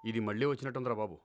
ఇది మళ్ళీ వచ్చినట్టుందిరా బాబు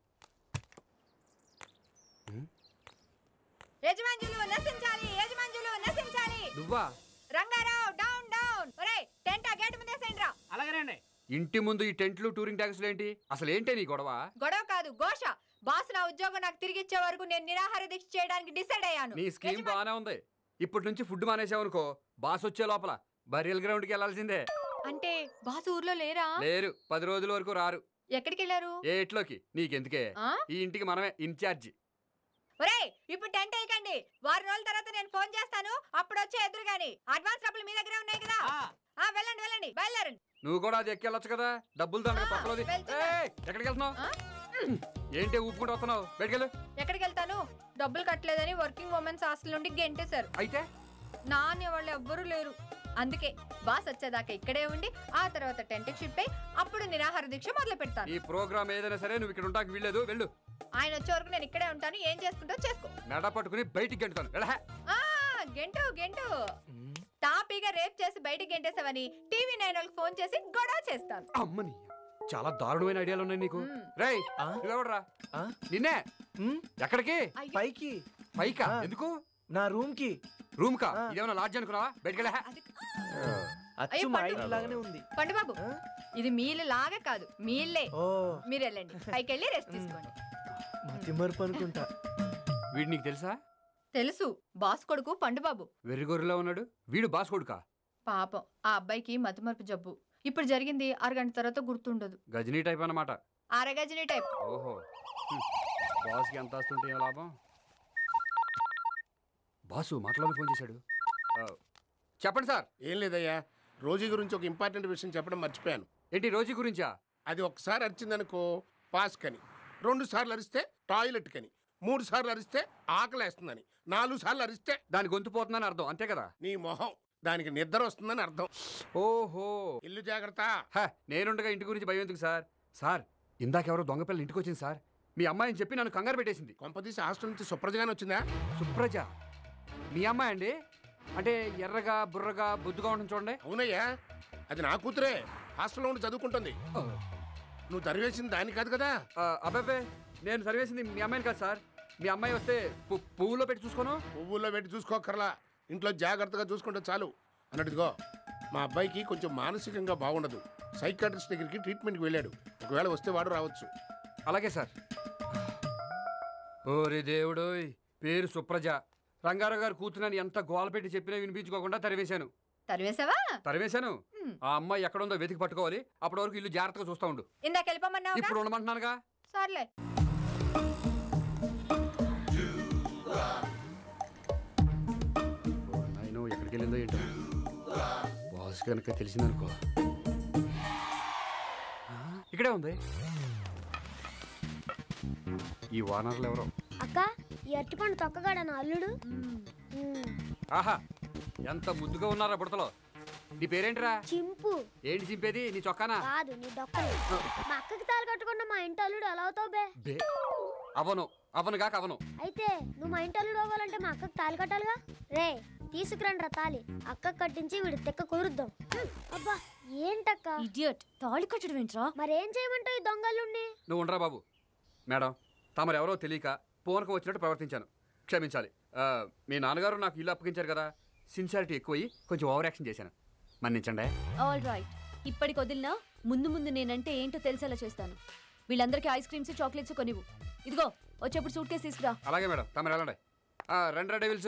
యజమానులు నశించాలి యజమానులు నశించాలి నువ్వా రంగారావు డౌన్ డౌన్ ఒరేయ్ టెంట్ ఆ గేట్ ముందే సెండ్రా అలాగేనండి ఇంటి ముందు ఈ టెంట్లు టూరింగ్ ట్యాక్స్లు ఏంటి అసలు ఏంటే నీ గొడవ గొడవ కాదు ఘోష బాస్ నా ఉద్యోగం నాకు తిరిగి ఇచ్చే వరకు నేను నిరాహార దీక్ష చేయడానికి డిసైడ్ అయ్యాను నీ స్కీమ్ యజమాని- బాగానే ఉంది ఇప్పటి నుంచి ఫుడ్ మానేసావనుకో బాస్ వచ్చే లోపల బరియల్ గ్రౌండ్కి వెళ్ళాల్సిందే అంటే బాస్ ఊర్లో లేరా లేరు పది రోజుల వరకు రారు ఎక్కడికి వెళ్ళారు ఏ ఇట్లోకి నీకెందుకే ఆ? ఈ ఇంటికి మనమే ఇన్ఛార్జి ఒరేయ్ ఇప్పుడు టెంట్ వేయకండి వారం రోజుల తర్వాత నేను ఫోన్ చేస్తాను అప్పుడు వచ్చే ఎదురు గాని అడ్వాన్స్ డబ్బులు మీ దగ్గర ఉన్నాయి కదా ఆ, ఆ వెళ్ళండి వెళ్ళండి బయలుదేరండి నువ్వు కూడా అది ఎక్కెళ్ళొచ్చు కదా డబ్బులు తండ్రి ఆ, పక్కలోది వెళ్తున్నా. ఏయ్, ఎక్కడికి వెళ్తున్నావు ఆ? ఏంటి ఊపుకుంటూ వస్తున్నావు బయటకెళ్ళు ఎక్కడికి వెళ్తాను డబ్బులు కట్టలేదని వర్కింగ్ ఉమెన్స్ హాస్టల్ నుండి గెంటేశారు అయితే నాన్న వాళ్ళు ఎవ్వరూ లేరు అందుకే బాస్ వచ్చేదాకా ఇక్కడే ఉండి ఆ తర్వాత టెంట్ షిప్ అయి అప్పుడు నిరాహార దీక్ష మొదలు పెడతాను ఈ ప్రోగ్రామ్ ఏదైనా సరే నువ్వు ఇక్కడ ఉంటాకి వీల్లేదు వెళ్ళు ఆయన వచ్చే వరకు నేను ఇక్కడే ఉంటాను ఏం చేసుకుంటావు చేసుకో మెడ పట్టుకుని బయటికి గంటుతాను వెళ్ళహ ఆ గెంటు గెంటు తాపీగా రేప్ చేసి బయటికి గెంటేసావని టీవీ నైన్ వాళ్ళకి ఫోన్ చేసి గొడవ చేస్తాను అమ్మని చాలా దారుణమైన ఐడియాలు ఉన్నాయి నీకు మ్మ్. రేయ్ ఆ? నువ్వెవడరా ఆ? నిన్నే ఉమ్, ఎక్కడికి అయ్యో, పైకి పైకా ఆ. ఎందుకు నా రూమ్ కి రూమ్ కా ఆ. ఇదేమన్నా లాడ్జ్ అనుకున్నావా బయటికి వెళ్ళహ అది- అచ్చు అయ్యో, మా పట్టు. ఇంటి లాగానే ఉంది పండు బాబు ఆ? ఇది మీలు లాగా కాదు మీళ్ళే ఓ మీరు వెళ్ళండి పైకి వెళ్ళి రెస్ట్ తీసుకోండి మతి మరపు అనుకుంటా వీడు నీకు తెలుసా తెలుసు బాస్ కొడుకు పండుబాబు వెర్రిగొర్రెలా ఉన్నాడు వీడు బాస్ కొడుకా పాపం ఆ అబ్బాయికి మతిమరుపు జబ్బు ఇప్పుడు జరిగింది అరగంట తర్వాత గుర్తుండదు గజనీ టైప్ అన్నమాట అరగజని టైప్ ఓహో హ్మ్. బాస్కి ఎంత వస్తుంటే ఏం లాభం బాసు మాటలోనే ఫోన్ చేశాడు ఆ, చెప్పండి సార్ ఏం లేదయ్యా రోజీ గురించి ఒక ఇంపార్టెంట్ విషయం చెప్పడం మర్చిపోయాను ఏంటి రోజీ గురించా అది ఒకసారి అరిచిందనుకో పాస్ కని రెండు సార్లు అరిస్తే టాయిలెట్ కని మూడు సార్లు అరిస్తే ఆకలేస్తుందని నాలుగు సార్లు అరిస్తే దాని గొంతు పోతుందని అర్థం అంతే కదా నీ మొహం దానికి నిద్ర వస్తుందని అర్థం ఓహో ఇల్లు జాగ్రత్త హ, నేనుండగా ఇంటి గురించి భయం ఎందుకు సార్ సార్ ఇందాకెవరో దొంగ పిల్లలు ఇంటికి వచ్చింది సార్ మీ అమ్మాయిని చెప్పి నన్ను కంగారు పెట్టేసింది కొంపదీసి హాస్టల్ నుంచి సుప్రజగానే వచ్చిందా సుప్రజ మీ అమ్మాయి అండి అంటే ఎర్రగా బుర్రగా బొద్దుగా ఉంటుంది చూడండి అవునయ్యా అది నా కూతురే హాస్టల్లో ఉండి చదువుకుంటుంది నువ్వు తరివేసింది దాని కాదు కదా ఆ, అబ్బాబే నేను సర్వేసింది మీ అమ్మాయిని కాదు సార్ మీ అమ్మాయి వస్తే పు- పువ్వులో పెట్టి చూసుకోను పువ్వుల్లో పెట్టి చూసుకోకర్లా ఇంట్లో జాగ్రత్తగా చూసుకుంటే చాలు అన్నట్టుగో మా అబ్బాయికి కొంచెం మానసికంగా బాగుండదు సైకాట్రిస్ట్ దగ్గరికి ట్రీట్మెంట్కి వెళ్ళాడు ఒకవేళ వస్తే వాడు రావచ్చు అలాగే సార్ ఓరి దేవుడోయ్ పేరు సుప్రజ రంగారావు గారు కూతురని ఎంత గోల పెట్టి చెప్పినా వినిపించుకోకుండా తరివేశాను తరివేసావా తరివేశాను హ్మ్. ఆ అమ్మాయి ఎక్కడుందో వెతికి పట్టుకోవాలి అప్పటి వరకు ఇల్లు జాగ్రత్తగా చూస్తా ఉండు ఇందాక వెళ్ళిపోమన్నావు ఇప్పుడు ఉండమంటున్నానుగా సర్లే ఆయన ఎక్కడికి వెళ్ళిందో ఏంటో బాస్ కనుక తెలిసిందనుకో ఆ, ఇక్కడే ఉంది ఈ వానర్లు ఎవరో అక్క ఈ అరటిపండు తొక్కగాడ నా అల్లుడు మ్మ్. ఆహా ఎంత ముద్దుగా ఉన్నారా బుడతలో నీ పేరేంటిరా చింపు ఏంటి చింపేది నీ చొక్కానా కాదు నీ డొక్కలు మా అక్కకి తాళి కట్టకుండా మా ఇంటి అల్లుడు ఎలా అవుతావు బే బే అవను అవను కాక అవను అయితే నువ్వు మా ఇంటి అల్లుడు అవ్వాలంటే మా అక్కకి తాళి కట్టాలిగా రే తీసుకురండి రా తాళి అక్కకి కట్టించి వీడి తెక్క కుదురుద్దాం హ్మ్. అబ్బా ఏంటక్క ఇడియట్ తాళి కట్టడం ఏంట్రా మరేం చేయమంటావు ఈ దొంగల్లుండి నువ్వు ఉండరా బాబు మేడం తమరు ఎవరో తెలియక పూనకం వచ్చినట్టు ప్రవర్తించాను క్షమించాలి ఆ, మీ నాన్నగారు నాకు ఇల్లు అప్పగించారు కదా సిన్సియారిటీ ఎక్కువయి కొంచెం ఓవర్ యాక్షన్ చేశాను మన్నించండి ఆల్ రైట్ ఇప్పటికి వదిలినా ముందు ముందు నేనంటే ఏంటో తెలిసేలా చేస్తాను వీళ్ళందరికీ ఐస్ క్రీమ్స్ చాక్లెట్స్ కొనివ్వు ఇదిగో వచ్చేప్పుడు సూట్ కేసు తీసుకురా అలాగే మేడం తమరు వెళ్ళండి ఆ, రండి రా డెవిల్స్